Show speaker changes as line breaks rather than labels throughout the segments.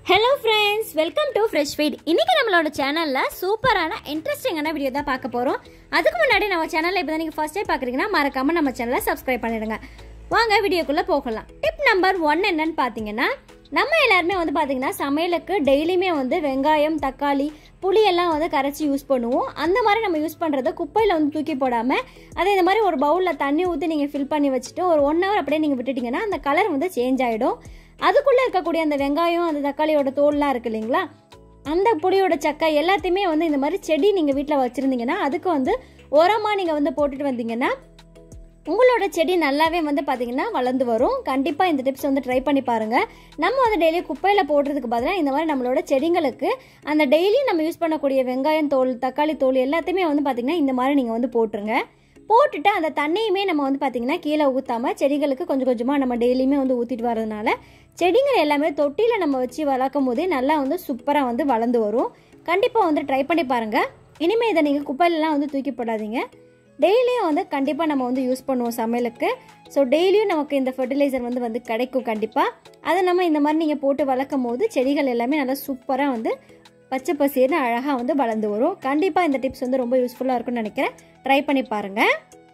hello friends welcome to fresh feed இன்னைக்கு நம்மளோட சேனலில் சூப்பரான இன்ட்ரெஸ்டிங்கான வீடியோ தான் பார்க்க போகிறோம் அதுக்கு முன்னாடி நம்ம சேனலில் இப்போ தான் நீங்கள் ஃபர்ஸ்ட் டைம் பார்க்குறீங்கன்னா மறக்காமல் நம்ம சேனலை சப்ஸ்கிரைப் பண்ணிடுங்க வாங்க வீடியோக்குள்ளே போகலாம் டிப் நம்பர் ஒன் என்னன்னு பார்த்தீங்கன்னா நம்ம எல்லாருமே வந்து பார்த்தீங்கன்னா சமையலுக்கு டெய்லியுமே வந்து வெங்காயம் தக்காளி புளியெல்லாம் வந்து கரைச்சி யூஸ் பண்ணுவோம் அந்த மாதிரி நம்ம யூஸ் பண்ணுறத குப்பையில் வந்து தூக்கி போடாமல் அதை இந்த மாதிரி ஒரு பவுலில் தண்ணி ஊற்றி நீங்கள் ஃபில் பண்ணி வச்சுட்டு ஒரு ஒன் ஹவர் அப்படியே நீங்கள் விட்டுட்டிங்கன்னா அந்த கலர் வந்து சேஞ்ச் ஆகிடும் அதுக்குள்ளே இருக்கக்கூடிய அந்த வெங்காயம் அந்த தக்காளியோட தோல்லாம் இருக்கு இல்லைங்களா அந்த புளியோட சக்கை எல்லாத்தையுமே வந்து இந்த மாதிரி செடி நீங்கள் வீட்டில் வச்சுருந்தீங்கன்னா அதுக்கு வந்து உரமாக நீங்கள் வந்து போட்டுட்டு வந்தீங்கன்னா உங்களோட செடி நல்லாவே வந்து பார்த்தீங்கன்னா வளர்ந்து வரும் கண்டிப்பாக இந்த டிப்ஸ் வந்து ட்ரை பண்ணி பாருங்கள் நம்ம வந்து டெய்லி குப்பையில் போடுறதுக்கு பதிலாக இந்த மாதிரி நம்மளோட செடிங்களுக்கு அந்த டெய்லி நம்ம யூஸ் பண்ணக்கூடிய வெங்காயம் தோல் தக்காளி தோல் எல்லாத்தையுமே வந்து பார்த்திங்கன்னா இந்த மாதிரி நீங்கள் வந்து போட்டுருங்க போட்டுட்டு அந்த தண்ணியுமே நம்ம வந்து பார்த்திங்கன்னா கீழே ஊற்றாமல் செடிகளுக்கு கொஞ்சம் கொஞ்சமாக நம்ம டெய்லியுமே வந்து ஊற்றிட்டு வரதுனால செடிகள் எல்லாமே தொட்டியில் நம்ம வச்சு வளர்க்கும் போதே நல்லா வந்து சூப்பராக வந்து வளர்ந்து வரும் கண்டிப்பாக வந்து ட்ரை பண்ணி பாருங்கள் இனிமேல் இதை நீங்கள் குப்பையிலலாம் வந்து தூக்கி போடாதீங்க டெய்லியும் வந்து கண்டிப்பாக நம்ம வந்து யூஸ் பண்ணுவோம் சமையலுக்கு ஸோ டெய்லியும் நமக்கு இந்த ஃபர்டிலைசர் வந்து வந்து கிடைக்கும் கண்டிப்பாக அதை நம்ம இந்த மாதிரி நீங்கள் போட்டு வளர்க்கும் போது செடிகள் எல்லாமே நல்லா சூப்பராக வந்து பச்சை பசேர்னு அழகாக வந்து வளர்ந்து வரும் கண்டிப்பாக இந்த டிப்ஸ் வந்து ரொம்ப யூஸ்ஃபுல்லாக இருக்கும்னு நினைக்கிறேன் ட்ரை பண்ணி பாருங்கள்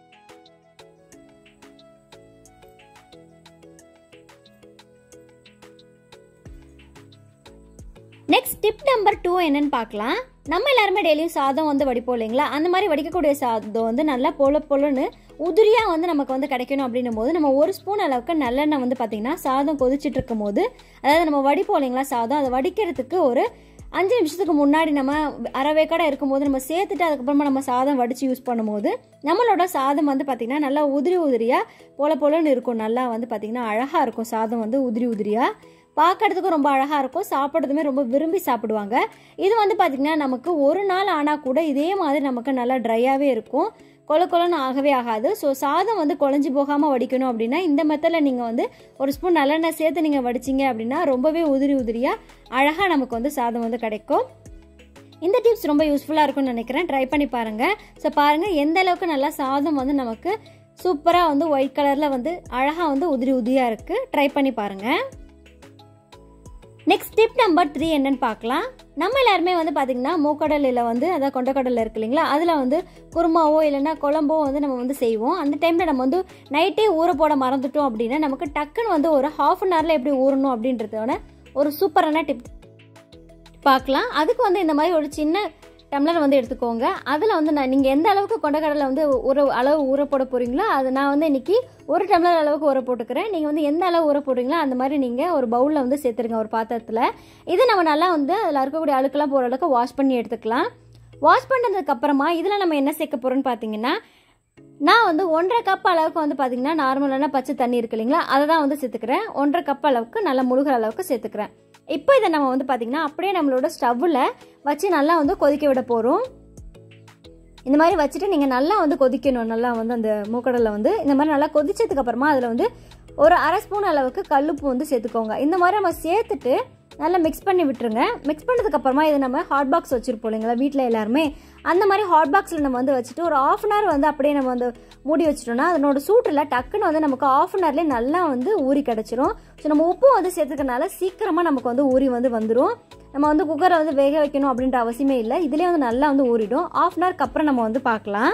நெக்ஸ்ட் டிப் நம்பர் டூ என்னன்னு பார்க்கலாம் நம்ம எல்லாருமே டெய்லியும் சாதம் வந்து வடிப்போம் இல்லைங்களா அந்த மாதிரி வடிக்கக்கூடிய சாதம் வந்து நல்லா பொல பொலன்னு உதிரியாக வந்து நமக்கு வந்து கிடைக்கணும் அப்படின்னும் போது நம்ம ஒரு ஸ்பூன் அளவுக்கு நல்லெண்ணெய் வந்து பார்த்திங்கன்னா சாதம் கொதிச்சிட்டு இருக்கும் போது அதாவது நம்ம வடிப்போம் இல்லைங்களா சாதம் அதை வடிக்கிறதுக்கு ஒரு அஞ்சு நிமிஷத்துக்கு முன்னாடி நம்ம அரைவேக்காடாக இருக்கும்போது நம்ம சேர்த்துட்டு அதுக்கப்புறமா நம்ம சாதம் வடித்து யூஸ் பண்ணும்போது நம்மளோட சாதம் வந்து பார்த்திங்கன்னா நல்லா உதிரி உதிரியாக பொல பொலன்னு இருக்கும் நல்லா வந்து பார்த்திங்கன்னா அழகாக இருக்கும் சாதம் வந்து உதிரி உதிரியாக பார்க்கறதுக்கும் ரொம்ப அழகாக இருக்கும் சாப்பிட்றதுமே ரொம்ப விரும்பி சாப்பிடுவாங்க இது வந்து பார்த்திங்கன்னா நமக்கு ஒரு நாள் ஆனால் கூட இதே மாதிரி நமக்கு நல்லா ட்ரையாகவே இருக்கும் கொல கொலன்னு ஆகவே ஆகாது ஸோ சாதம் வந்து குழஞ்சி போகாமல் வடிக்கணும் அப்படின்னா இந்த மெத்தடில் நீங்கள் வந்து ஒரு ஸ்பூன் நல்லெண்ணெய் சேர்த்து நீங்கள் வடிச்சிங்க அப்படின்னா ரொம்பவே உதிரி உதிரியாக அழகாக நமக்கு வந்து சாதம் வந்து கிடைக்கும் இந்த டிப்ஸ் ரொம்ப யூஸ்ஃபுல்லாக இருக்கும்னு நினைக்கிறேன் ட்ரை பண்ணி பாருங்கள் ஸோ பாருங்கள் எந்த அளவுக்கு நல்லா சாதம் வந்து நமக்கு சூப்பராக வந்து ஒயிட் கலரில் வந்து அழகாக வந்து உதிரி உதிரியாக இருக்குது ட்ரை பண்ணி பாருங்கள் நெக்ஸ்ட் டிப் நம்பர் த்ரீ என்னன்னு பார்க்கலாம் நம்ம எல்லாருமே வந்து பார்த்திங்கன்னா மூக்கடலையில் வந்து அதாவது கொண்டக்கடலை இருக்கு இல்லைங்களா அதில் வந்து குருமாவோ இல்லைன்னா குழம்போ வந்து நம்ம வந்து செய்வோம் அந்த டைமில் நம்ம வந்து நைட்டே ஊற போட மறந்துட்டோம் அப்படின்னா நமக்கு டக்குன்னு வந்து ஒரு ஹாஃப் அன் ஹவரில் எப்படி ஊறணும் அப்படின்றதோட ஒரு சூப்பரான டிப் பார்க்கலாம் அதுக்கு வந்து இந்த மாதிரி ஒரு சின்ன டம்ளர் வந்து எடுத்துக்கோங்க அதில் வந்து நான் நீங்கள் எந்த அளவுக்கு கொண்டக்கடலை வந்து ஒரு அளவு ஊற போட போகிறீங்களோ அது நான் வந்து இன்றைக்கி ஒரு டம்ளர் அளவுக்கு ஊற போட்டுக்கிறேன் நீங்கள் வந்து எந்த அளவு ஊற போடுறீங்களோ அந்த மாதிரி நீங்கள் ஒரு பவுலில் வந்து சேர்த்துருங்க ஒரு பாத்திரத்தில் இது நம்ம நல்லா வந்து அதில் இருக்கக்கூடிய அழுக்கெல்லாம் போகிற அளவுக்கு வாஷ் பண்ணி எடுத்துக்கலாம் வாஷ் பண்ணதுக்கு அப்புறமா இதில் நம்ம என்ன சேர்க்க போகிறோம்னு பார்த்தீங்கன்னா நான் வந்து ஒன்றரை கப் அளவுக்கு வந்து பார்த்தீங்கன்னா நார்மலான பச்சை தண்ணி இருக்கு இல்லைங்களா அதை தான் வந்து சேர்த்துக்கிறேன் ஒன்றரை கப் அளவுக்கு நல்லா முழுகிற அளவுக்கு சேர்த்துக்கிறேன் இப்போ இதை நம்ம வந்து பார்த்திங்கன்னா அப்படியே நம்மளோட ஸ்டவ்வில் வச்சு நல்லா வந்து கொதிக்க விட போகிறோம் இந்த மாதிரி வச்சுட்டு நீங்கள் நல்லா வந்து கொதிக்கணும் நல்லா வந்து அந்த மூக்கடலை வந்து இந்த மாதிரி நல்லா கொதிச்சதுக்கு அப்புறமா அதில் வந்து ஒரு அரை ஸ்பூன் அளவுக்கு கல்லுப்பு வந்து சேர்த்துக்கோங்க இந்த மாதிரி நம்ம சேர்த்துட்டு நல்லா மிக்ஸ் பண்ணி விட்டுருங்க மிக்ஸ் பண்ணதுக்கு அப்புறமா இது நம்ம ஹாட் பாக்ஸ் வச்சுருப்போம் இல்லைங்களா வீட்டில் எல்லாருமே அந்த மாதிரி ஹாட் பாக்ஸில் நம்ம வந்து வச்சுட்டு ஒரு ஆஃப் அன் ஹவர் வந்து அப்படியே நம்ம வந்து மூடி வச்சிட்டோம்னா அதனோட சூட்டில் டக்குன்னு வந்து நமக்கு ஆஃப் அன் ஹவர்லேயே நல்லா வந்து ஊறி கிடச்சிரும் ஸோ நம்ம உப்பு வந்து சேர்த்துக்கனால சீக்கிரமாக நமக்கு வந்து ஊறி வந்து வந்துடும் நம்ம வந்து குக்கரை வந்து வேக வைக்கணும் அப்படின்ற அவசியமே இல்லை இதுலேயே வந்து நல்லா வந்து ஊறிடும் ஆஃப் அன் ஹவருக்கு அப்புறம் நம்ம வந்து பார்க்கலாம்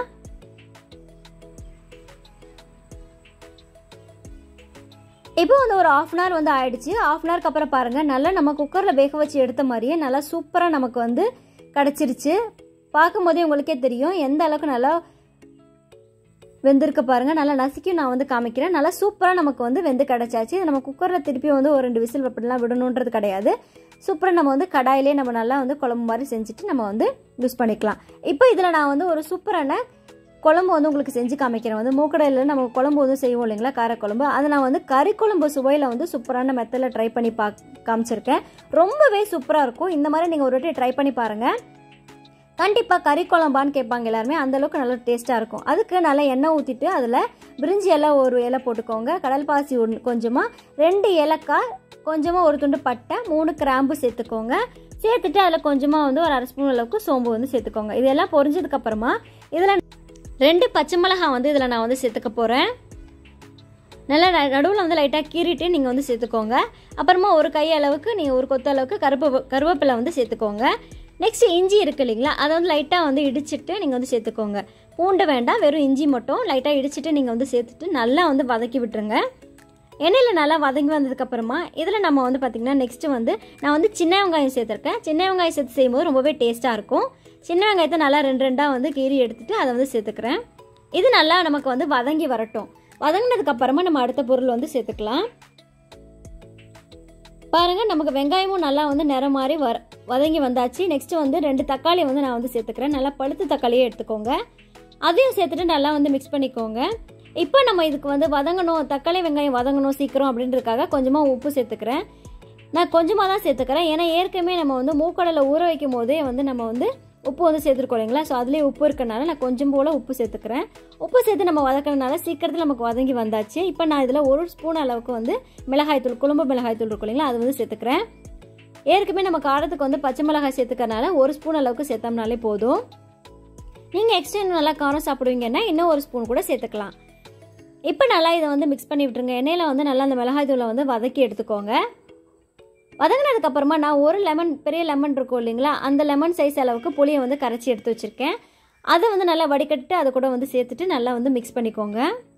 இப்போ வந்து ஒரு ஆஃப் அன் ஹவர் வந்து ஆயிடுச்சு ஆஃப் அன் ஹவருக்கு அப்புறம் பாருங்கள் நல்லா நம்ம குக்கரில் வேக வச்சு எடுத்த மாதிரியே நல்லா சூப்பராக நமக்கு வந்து கிடச்சிருச்சு பார்க்கும் போதே உங்களுக்கே தெரியும் எந்த அளவுக்கு நல்லா வெந்திருக்க பாருங்கள் நல்லா நசுக்கி நான் வந்து காமிக்கிறேன் நல்லா சூப்பராக நமக்கு வந்து வெந்து கிடச்சாச்சு நம்ம குக்கரில் திருப்பி வந்து ஒரு ரெண்டு விசில் அப்படிலாம் விடணுன்றது கிடையாது சூப்பராக நம்ம வந்து கடாயிலே நம்ம நல்லா வந்து குழம்பு மாதிரி செஞ்சுட்டு நம்ம வந்து யூஸ் பண்ணிக்கலாம் இப்போ இதில் நான் வந்து ஒரு சூப்பரான குழம்பு வந்து உங்களுக்கு செஞ்சு காமிக்கிறேன் வந்து மூக்கடையில் நம்ம குழம்பு வந்து செய்வோம் இல்லைங்களா காரக்குழம்பு அதை நான் வந்து கறி குழம்பு சுவையில் வந்து சூப்பரான மெத்தடில் ட்ரை பண்ணி பா காமிச்சிருக்கேன் ரொம்பவே சூப்பராக இருக்கும் இந்த மாதிரி நீங்கள் ஒரு வாட்டி ட்ரை பண்ணி பாருங்கள் கண்டிப்பாக கறி குழம்பான்னு கேட்பாங்க எல்லாருமே அந்தளவுக்கு நல்லா டேஸ்ட்டாக இருக்கும் அதுக்கு நல்லா எண்ணெய் ஊற்றிட்டு அதில் பிரிஞ்சி இலை ஒரு இலை போட்டுக்கோங்க கடல் பாசி ஒன்று கொஞ்சமாக ரெண்டு ஏலக்காய் கொஞ்சமாக ஒரு துண்டு பட்டை மூணு கிராம்பு சேர்த்துக்கோங்க சேர்த்துட்டு அதில் கொஞ்சமாக வந்து ஒரு அரை ஸ்பூன் அளவுக்கு சோம்பு வந்து சேர்த்துக்கோங்க இதெல்லாம் பொரிஞ்சதுக்கப்புறமா இதில் ரெண்டு பச்சை மிளகாய் வந்து இதில் நான் வந்து சேர்த்துக்க போகிறேன் நல்லா நடுவில் வந்து லைட்டாக கீறிட்டு நீங்கள் வந்து சேர்த்துக்கோங்க அப்புறமா ஒரு கை அளவுக்கு நீங்கள் ஒரு கொத்த அளவுக்கு கருப்பு கருவேப்பிலை வந்து சேர்த்துக்கோங்க நெக்ஸ்ட் இஞ்சி இருக்கு இல்லைங்களா அதை வந்து லைட்டாக வந்து இடிச்சிட்டு நீங்கள் வந்து சேர்த்துக்கோங்க பூண்டு வேண்டாம் வெறும் இஞ்சி மட்டும் லைட்டாக இடிச்சிட்டு நீங்கள் வந்து சேர்த்துட்டு நல்லா வந்து வதக்கி விட்டுருங்க எண்ணெயில் நல்லா வதங்கி வந்ததுக்கப்புறமா இதில் நம்ம வந்து பார்த்திங்கன்னா நெக்ஸ்ட்டு வந்து நான் வந்து சின்ன வெங்காயம் சேர்த்துருக்கேன் சின்ன வெங்காயம் சேர்த்து செய்யும்போது ரொம்பவே டேஸ்ட்டாக இருக்கும் சின்ன வெங்காயத்தை நல்லா ரெண்டு ரெண்டாக வந்து கீறி எடுத்துகிட்டு அதை வந்து சேர்த்துக்கிறேன் இது நல்லா நமக்கு வந்து வதங்கி வரட்டும் வதங்கினதுக்கப்புறமா நம்ம அடுத்த பொருள் வந்து சேர்த்துக்கலாம் பாருங்கள் நமக்கு வெங்காயமும் நல்லா வந்து நிறம் மாதிரி வர வதங்கி வந்தாச்சு நெக்ஸ்ட் வந்து ரெண்டு தக்காளி வந்து நான் வந்து சேர்த்துக்கிறேன் நல்லா பழுத்து தக்காளியே எடுத்துக்கோங்க அதையும் சேர்த்துட்டு நல்லா வந்து மிக்ஸ் பண்ணிக்கோங்க இப்போ நம்ம இதுக்கு வந்து வதங்கணும் தக்காளி வெங்காயம் வதங்கணும் சீக்கிரம் அப்படின்றதுக்காக கொஞ்சமாக உப்பு சேர்த்துக்கிறேன் நான் கொஞ்சமாக தான் சேர்த்துக்கிறேன் ஏன்னா ஏற்கனவே நம்ம வந்து மூக்கடலை ஊற வைக்கும் போதே வந்து நம்ம வந்து உப்பு வந்து சேர்த்துருக்கோம் இல்லைங்களா ஸோ அதுலேயே உப்பு இருக்கனால நான் கொஞ்சம் போல் உப்பு சேர்த்துக்கிறேன் உப்பு சேர்த்து நம்ம வதக்கிறதுனால சீக்கிரத்தில் நமக்கு வதங்கி வந்தாச்சு இப்போ நான் இதில் ஒரு ஸ்பூன் அளவுக்கு வந்து மிளகாய்த்தூள் குழம்பு மிளகாய்த்தூள் இருக்கும் இல்லைங்களா அது வந்து சேர்த்துக்கிறேன் ஏற்கனவே நம்ம காரத்துக்கு வந்து பச்சை மிளகாய் சேர்த்துக்கறனால ஒரு ஸ்பூன் அளவுக்கு சேர்த்தோம்னாலே போதும் நீங்கள் எக்ஸ்ட்ரா இன்னும் நல்லா காரம் சாப்பிடுவீங்கன்னா இன்னும் ஒரு ஸ்பூன் கூட சேர்த்துக்கலாம் இப்போ நல்லா இதை வந்து மிக்ஸ் பண்ணி விட்டுருங்க எண்ணெயில் வந்து நல்லா அந்த மிளகாய் தூளை வந்து வதக்கி எடுத்துக்கோங்க வதங்கினதுக்கப்புறமா நான் ஒரு லெமன் பெரிய லெமன் இருக்கும் இல்லைங்களா அந்த லெமன் சைஸ் அளவுக்கு புளியை வந்து கரைச்சி எடுத்து வச்சுருக்கேன் அதை வந்து நல்லா வடிகட்டு அதை கூட வந்து சேர்த்துட்டு நல்லா வந்து மிக்ஸ் பண்ணிக்கோங்க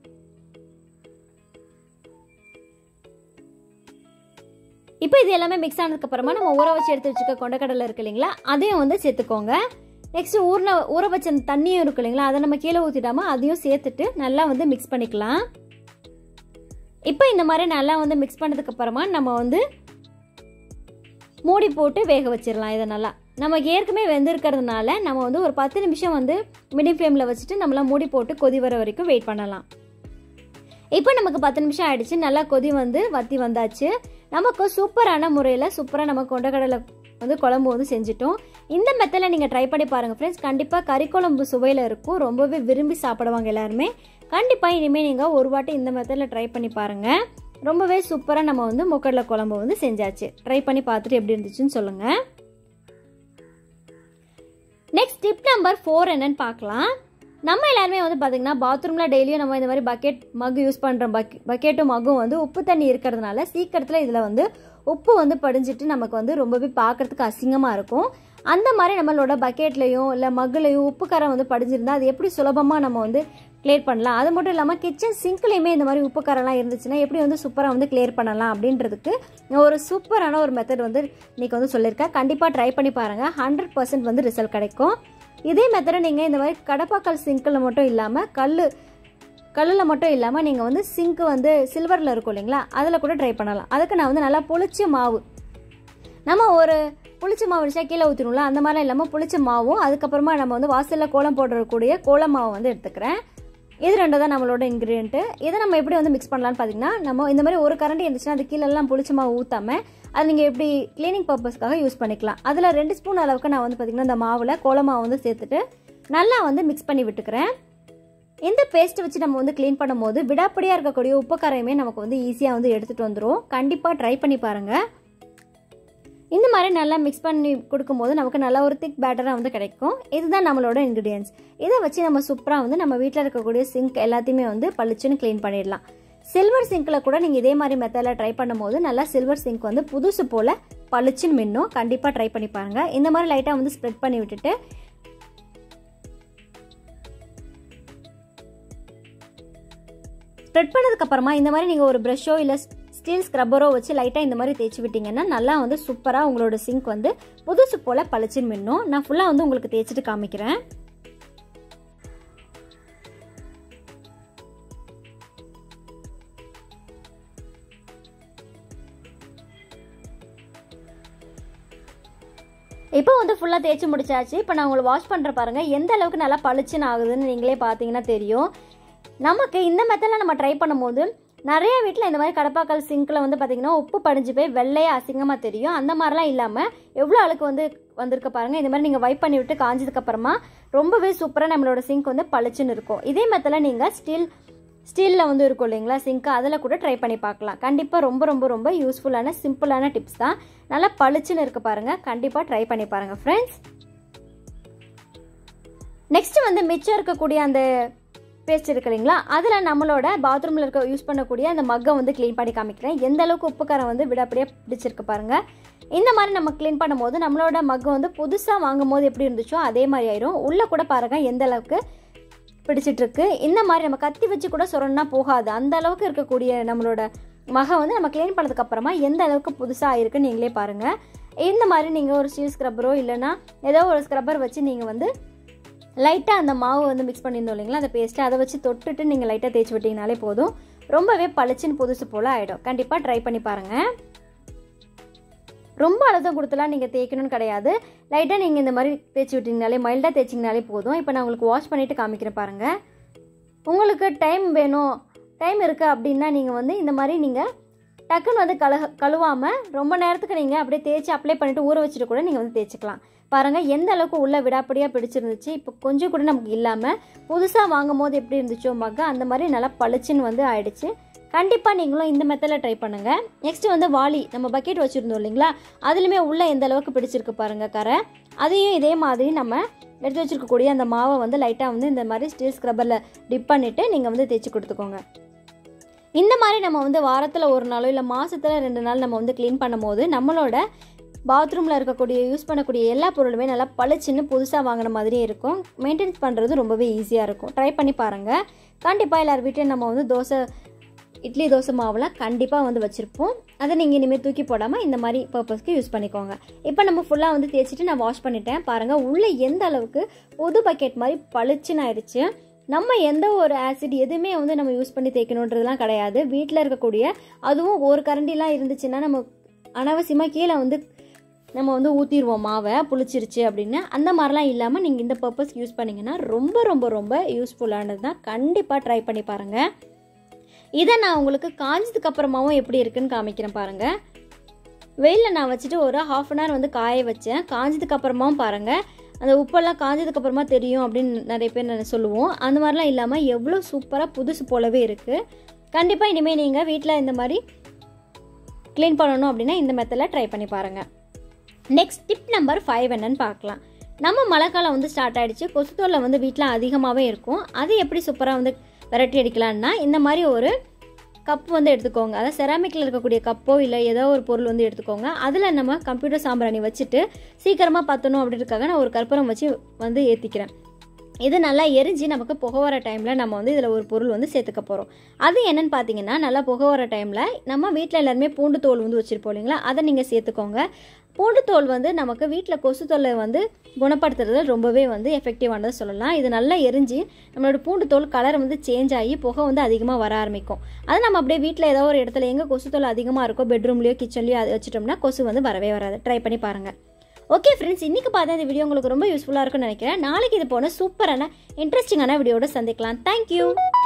இப்போ இது எல்லாமே மிக்ஸ் ஆனதுக்கப்புறமா நம்ம ஊற வச்சு எடுத்து வச்சுக்க கொண்டக்கடலை இருக்கு இல்லைங்களா அதையும் வந்து சேர்த்துக்கோங்க நெக்ஸ்ட் ஊறின ஊற வச்ச அந்த தண்ணியும் இருக்கு இல்லைங்களா அதை நம்ம கீழே ஊற்றிடாமல் அதையும் சேர்த்துட்டு நல்லா வந்து மிக்ஸ் பண்ணிக்கலாம் இப்போ இந்த மாதிரி நல்லா வந்து மிக்ஸ் பண்ணதுக்கப்புறமா நம்ம வந்து மூடி போட்டு வேக வச்சிடலாம் இதை நல்லா நம்ம ஏற்கனவே வெந்திருக்கிறதுனால நம்ம வந்து ஒரு பத்து நிமிஷம் வந்து மீடியம் ஃப்ளேமில் வச்சுட்டு நம்மளாம் மூடி போட்டு கொதி வர வரைக்கும் வெயிட் பண்ணலாம் இப்போ நமக்கு பத்து நிமிஷம் ஆயிடுச்சு நல்லா கொதி வந்து வத்தி வந்தாச்சு நமக்கு சூப்பரான முறையில் சூப்பராக நம்ம கொண்டக்கடலை வந்து குழம்பு வந்து செஞ்சுட்டோம் இந்த மெத்தடில் நீங்கள் ட்ரை பண்ணி பாருங்கள் ஃப்ரெண்ட்ஸ் கண்டிப்பாக கறி குழம்பு சுவையில் இருக்கும் ரொம்பவே விரும்பி சாப்பிடுவாங்க எல்லாருமே கண்டிப்பாக இனிமேல் நீங்கள் ஒரு வாட்டி இந்த மெத்தடில் ட்ரை பண்ணி பாருங்கள் ரொம்பவே சூப்பராக நம்ம வந்து முக்கடலை குழம்பு வந்து செஞ்சாச்சு ட்ரை பண்ணி பார்த்துட்டு எப்படி இருந்துச்சுன்னு சொல்லுங்கள் நெக்ஸ்ட் டிப் நம்பர் ஃபோர் என்னன்னு பார்க்கலாம் நம்ம எல்லாருமே வந்து பார்த்திங்கன்னா பாத்ரூமில் டெய்லியும் நம்ம இந்த மாதிரி பக்கெட் மக் யூஸ் பண்ணுற பக் பக்கெட்டும் மக்கும் வந்து உப்பு தண்ணி இருக்கிறதுனால சீக்கிரத்தில் இதில் வந்து உப்பு வந்து படிஞ்சிட்டு நமக்கு வந்து ரொம்பவே பார்க்குறதுக்கு அசிங்கமாக இருக்கும் அந்த மாதிரி நம்மளோட பக்கெட்லேயும் இல்லை மக்குலையும் உப்பு கரை வந்து படிஞ்சிருந்தா அது எப்படி சுலபமாக நம்ம வந்து கிளியர் பண்ணலாம் அது மட்டும் இல்லாமல் கிச்சன் சிங்க்லேயுமே இந்த மாதிரி உப்பு கரெல்லாம் இருந்துச்சுன்னா எப்படி வந்து சூப்பராக வந்து கிளியர் பண்ணலாம் அப்படின்றதுக்கு ஒரு சூப்பரான ஒரு மெத்தட் வந்து இன்றைக்கி வந்து சொல்லியிருக்கேன் கண்டிப்பாக ட்ரை பண்ணி பாருங்கள் ஹண்ட்ரட் பர்சன்ட் வந்து ரிசல்ட் கிடைக்கும் இதே மெத்தடை நீங்கள் இந்த மாதிரி கடப்பாக்கல் சிங்கில் மட்டும் இல்லாமல் கல் கல்லில் மட்டும் இல்லாமல் நீங்கள் வந்து சிங்க்கு வந்து சில்வரில் இருக்கும் இல்லைங்களா அதில் கூட ட்ரை பண்ணலாம் அதுக்கு நான் வந்து நல்லா புளிச்ச மாவு நம்ம ஒரு புளிச்ச மாவு அடிச்சா கீழே ஊற்றிடும்ல அந்த மாதிரிலாம் இல்லாமல் புளிச்ச மாவும் அதுக்கப்புறமா நம்ம வந்து வாசலில் கோலம் போடுறக்கூடிய கோலம் மாவு வந்து எடுத்துக்கிறேன் இது ரெண்டு தான் நம்மளோட இன்க்ரீடியன்ட்டு இதை நம்ம எப்படி வந்து மிக்ஸ் பண்ணலான்னு பார்த்தீங்கன்னா நம்ம இந்த மாதிரி ஒரு கரண்டி இருந்துச்சுன்னா அது கீழெல்லாம் புளிச்ச மாவு ஊற்றாம அது நீங்கள் எப்படி க்ளீனிங் பர்பஸ்க்காக யூஸ் பண்ணிக்கலாம் அதில் ரெண்டு ஸ்பூன் அளவுக்கு நான் வந்து பார்த்திங்கன்னா இந்த மாவில் கோலம் மாவு வந்து சேர்த்துட்டு நல்லா வந்து மிக்ஸ் பண்ணி விட்டுக்கிறேன் இந்த பேஸ்ட் வச்சு நம்ம வந்து க்ளீன் பண்ணும்போது விடாப்படியாக இருக்கக்கூடிய உப்புக்கரையுமே நமக்கு வந்து ஈஸியாக வந்து எடுத்துகிட்டு வந்துடும் கண்டிப்பாக ட்ரை பண்ணி பாருங்கள் இந்த மாதிரி நல்லா மிக்ஸ் பண்ணி கொடுக்கும்போது நமக்கு நல்ல ஒரு திக் பேட்டராக வந்து கிடைக்கும் இதுதான் நம்மளோட இன்க்ரீடியன்ஸ் இதை வச்சு நம்ம சூப்பராக வந்து நம்ம வீட்டில் இருக்கக்கூடிய சிங்க் எல்லாத்தையுமே வந்து பளிச்சுன்னு க்ளீன் பண்ணிடலாம் சில்வர் சிங்கில் கூட நீங்கள் இதே மாதிரி மெத்தடில் ட்ரை பண்ணும்போது நல்லா சில்வர் சிங்க் வந்து புதுசு போல் பளிச்சுன்னு மின்னும் கண்டிப்பாக ட்ரை பண்ணி பாருங்கள் இந்த மாதிரி லைட்டாக வந்து ஸ்ப்ரெட் பண்ணி விட்டுட்டு ஸ்ப்ரெட் பண்ணதுக்கப்புறமா இந்த மாதிரி நீங்கள் ஒரு ப்ரஷ்ஷோ இல்லை ஸ்டீல் ஸ்க்ரப்பரோ வச்சு லைட்டாக இந்த மாதிரி தேய்ச்சி விட்டிங்கன்னா நல்லா வந்து சூப்பராக உங்களோட சிங்க் வந்து புதுசு போல் பளிச்சுன்னு மின்னும் நான் ஃபுல்லாக வந்து உங்களுக்கு தேய்ச்சிட்டு காமிக்கிறேன் இப்போ வந்து ஃபுல்லாக தேய்ச்சி முடிச்சாச்சு இப்போ நான் உங்களை வாஷ் பண்ணுற பாருங்கள் எந்த அளவுக்கு நல்லா பளிச்சுன்னு ஆகுதுன்னு நீங்களே பார்த்தீங்கன்னா தெரியும் நமக்கு இந்த மெத்தடில் நம்ம ட்ரை பண்ணும்போது நிறைய வீட்டில் இந்த மாதிரி கடப்பாக்கல் சிங்கில் வந்து பார்த்திங்கன்னா உப்பு படிஞ்சு போய் வெள்ளையாக அசிங்கமாக தெரியும் அந்த மாதிரிலாம் இல்லாமல் எவ்வளோ அழுக்கு வந்து வந்திருக்க பாருங்கள் இந்த மாதிரி நீங்கள் வைப் பண்ணி விட்டு காஞ்சதுக்கப்புறமா ரொம்பவே சூப்பராக நம்மளோட சிங்க் வந்து பளிச்சுன்னு இருக்கும் இதே மெத்தடில் நீங்கள் ஸ்டீல் ஸ்டீலில் வந்து இருக்கும் இல்லைங்களா சிங்க்கு அதில் கூட ட்ரை பண்ணி பார்க்கலாம் கண்டிப்பாக ரொம்ப ரொம்ப ரொம்ப யூஸ்ஃபுல்லான சிம்பிளான டிப்ஸ் தான் நல்லா பளிச்சுன்னு இருக்க பாருங்கள் கண்டிப்பாக ட்ரை பண்ணி பாருங்கள் ஃப்ரெண்ட்ஸ் நெக்ஸ்ட் வந்து மிச்சம் இருக்கக்கூடிய அந்த பேஸ்ட் இருக்கு இல்லைங்களா அதில் நம்மளோட பாத்ரூமில் இருக்க யூஸ் பண்ணக்கூடிய அந்த மக்கை வந்து க்ளீன் பண்ணி காமிக்கிறேன் எந்த அளவுக்கு உப்பு காரம் வந்து விடாப்படியாக பிடிச்சிருக்கு பாருங்க இந்த மாதிரி நம்ம க்ளீன் பண்ணும்போது நம்மளோட மக்கு வந்து புதுசாக வாங்கும் போது எப்படி இருந்துச்சோ அதே மாதிரி ஆயிரும் உள்ளே கூட பாருங்க எந்த அளவுக்கு பிடிச்சிட்டு இருக்கு இந்த மாதிரி நம்ம கத்தி வச்சு கூட சொரணும்னா போகாது அந்த அளவுக்கு இருக்கக்கூடிய நம்மளோட மகை வந்து நம்ம க்ளீன் பண்ணதுக்கு அப்புறமா எந்த அளவுக்கு புதுசாக ஆயிருக்குன்னு நீங்களே பாருங்க இந்த மாதிரி நீங்கள் ஒரு ஸ்டீல் ஸ்க்ரப்பரோ இல்லைன்னா ஏதோ ஒரு ஸ்க்ரப்பர் வச்சு நீங்கள் வந்து லைட்டாக அந்த மாவு வந்து மிக்ஸ் பண்ணியிருந்தோம் இல்லைங்களா அந்த பேஸ்ட்டு அதை வச்சு தொட்டுட்டு நீங்கள் லைட்டாக தேய்ச்சி விட்டிங்கனாலே போதும் ரொம்பவே பளிச்சுன்னு புதுசு போல் ஆகிடும் கண்டிப்பாக ட்ரை பண்ணி பாருங்கள் ரொம்ப அழுத்தம் கொடுத்துலாம் நீங்கள் தேய்க்கணும்னு கிடையாது லைட்டாக நீங்கள் இந்த மாதிரி தேய்ச்சி விட்டிங்கனாலே மைல்டாக தேய்ச்சிங்கனாலே போதும் இப்போ நான் உங்களுக்கு வாஷ் பண்ணிவிட்டு காமிக்கிறேன் பாருங்கள் உங்களுக்கு டைம் வேணும் டைம் இருக்குது அப்படின்னா நீங்கள் வந்து இந்த மாதிரி நீங்கள் டக்குன்னு வந்து கழுக கழுவாமல் ரொம்ப நேரத்துக்கு நீங்கள் அப்படியே தேய்ச்சி அப்ளை பண்ணிவிட்டு ஊற வச்சுட்டு கூட நீங்கள் வந்து தேய்ச்சிக்கலாம் பாருங்கள் எந்த அளவுக்கு உள்ள விடாப்படியாக பிடிச்சிருந்துச்சு இப்போ கொஞ்சம் கூட நமக்கு இல்லாமல் புதுசாக வாங்கும் போது எப்படி இருந்துச்சோ மக்க அந்த மாதிரி நல்லா பளிச்சுன்னு வந்து ஆயிடுச்சு கண்டிப்பாக நீங்களும் இந்த மெத்தடில் ட்ரை பண்ணுங்கள் நெக்ஸ்ட் வந்து வாளி நம்ம பக்கெட் வச்சுருந்தோம் இல்லைங்களா அதுலேயுமே உள்ளே எந்த அளவுக்கு பிடிச்சிருக்கு பாருங்கள் கரை அதையும் இதே மாதிரி நம்ம எடுத்து வச்சிருக்கக்கூடிய அந்த மாவை வந்து லைட்டாக வந்து இந்த மாதிரி ஸ்டீல் ஸ்க்ரப்பரில் டிப் பண்ணிவிட்டு நீங்கள் வந்து தேய்ச்சி கொடுத்துக்கோங்க இந்த மாதிரி நம்ம வந்து வாரத்தில் ஒரு நாளோ இல்லை மாதத்தில் ரெண்டு நாள் நம்ம வந்து க்ளீன் பண்ணும்போது நம்மளோட பாத்ரூமில் இருக்கக்கூடிய யூஸ் பண்ணக்கூடிய எல்லா பொருளுமே நல்லா பளிச்சுன்னு புதுசாக வாங்கின மாதிரியே இருக்கும் மெயின்டைன்ஸ் பண்ணுறது ரொம்பவே ஈஸியாக இருக்கும் ட்ரை பண்ணி பாருங்கள் கண்டிப்பாக எல்லார் வீட்லையும் நம்ம வந்து தோசை இட்லி தோசை மாவுலாம் கண்டிப்பாக வந்து வச்சுருப்போம் அதை நீங்கள் இனிமேல் தூக்கி போடாமல் இந்த மாதிரி பர்பஸ்க்கு யூஸ் பண்ணிக்கோங்க இப்போ நம்ம ஃபுல்லாக வந்து தேய்ச்சிட்டு நான் வாஷ் பண்ணிட்டேன் பாருங்கள் உள்ளே எந்த அளவுக்கு புது பக்கெட் மாதிரி பளிச்சுன்னு ஆயிடுச்சு நம்ம எந்த ஒரு ஆசிட் எதுவுமே வந்து நம்ம யூஸ் பண்ணி தேய்க்கணுன்றதுலாம் கிடையாது வீட்டில் இருக்கக்கூடிய அதுவும் ஒரு கரண்டிலாம் இருந்துச்சுன்னா நம்ம அனாவசியமாக கீழே வந்து நம்ம வந்து ஊற்றிடுவோம் மாவை புளிச்சிருச்சு அப்படின்னு அந்த மாதிரிலாம் இல்லாமல் நீங்கள் இந்த பர்பஸ் யூஸ் பண்ணிங்கன்னா ரொம்ப ரொம்ப ரொம்ப யூஸ்ஃபுல்லானது தான் கண்டிப்பாக ட்ரை பண்ணி பாருங்கள் இதை நான் உங்களுக்கு காஞ்சதுக்கு அப்புறமாவும் எப்படி இருக்குன்னு காமிக்கிறேன் பாருங்கள் வெயிலில் நான் வச்சுட்டு ஒரு ஹாஃப் அன் ஹவர் வந்து காய வச்சேன் காஞ்சதுக்கு அப்புறமாவும் பாருங்கள் அந்த உப்பெல்லாம் காஞ்சதுக்கு அப்புறமா தெரியும் அப்படின்னு நிறைய பேர் நான் சொல்லுவோம் அந்த மாதிரிலாம் இல்லாமல் எவ்வளோ சூப்பராக புதுசு போலவே இருக்குது கண்டிப்பாக இனிமேல் நீங்கள் வீட்டில் இந்த மாதிரி க்ளீன் பண்ணணும் அப்படின்னா இந்த மெத்தடில் ட்ரை பண்ணி பாருங்கள் நெக்ஸ்ட் டிப் நம்பர் ஃபைவ் என்னன்னு பார்க்கலாம் நம்ம மழைக்காலம் வந்து ஸ்டார்ட் ஆகிடுச்சு கொசு தொல்லை வந்து வீட்டில் அதிகமாகவே இருக்கும் அது எப்படி சூப்பராக வந்து விரட்டி அடிக்கலான்னா இந்த மாதிரி ஒரு கப் வந்து எடுத்துக்கோங்க அதாவது செராமிக்கில் இருக்கக்கூடிய கப்போ இல்லை ஏதோ ஒரு பொருள் வந்து எடுத்துக்கோங்க அதில் நம்ம கம்ப்யூட்டர் சாம்பிராணி வச்சுட்டு சீக்கிரமாக பற்றணும் அப்படின்றதுக்காக நான் ஒரு கற்பூரம் வச்சு வந்து ஏற்றிக்கிறேன் இது நல்லா எரிஞ்சு நமக்கு புகை வர டைமில் நம்ம வந்து இதில் ஒரு பொருள் வந்து சேர்த்துக்க போகிறோம் அது என்னன்னு பார்த்தீங்கன்னா நல்லா புகை வர டைமில் நம்ம வீட்டில் எல்லாருமே பூண்டு தோல் வந்து வச்சுருப்போம் இல்லைங்களா அதை நீங்கள் சேர்த்துக்கோங்க பூண்டு தோல் வந்து நமக்கு வீட்டில் கொசு தொல்லை வந்து குணப்படுத்துறது ரொம்பவே வந்து எஃபெக்டிவானது சொல்லலாம் இது நல்லா எரிஞ்சு நம்மளோட பூண்டு தோல் கலர் வந்து சேஞ்ச் ஆகி புகை வந்து அதிகமாக வர ஆரம்பிக்கும் அது நம்ம அப்படியே வீட்டில் ஏதோ ஒரு இடத்துல எங்கே கொசு தொல்லை அதிகமாக இருக்கோ பெட்ரூம்லேயோ கிச்சன்லேயோ அது வச்சுட்டோம்னா கொசு வந்து வரவே வராது ட்ரை பண்ணி பாருங்கள் ஓகே ஃப்ரெண்ட்ஸ் இன்றைக்கி பார்த்தா இந்த வீடியோ உங்களுக்கு ரொம்ப யூஸ்ஃபுல்லாக இருக்கும்னு நினைக்கிறேன் நாளைக்கு இது போன சூப்பரான இன்ட்ரெஸ்டிங்கான வீடியோட சந்திக்கலாம் தேங்க்யூ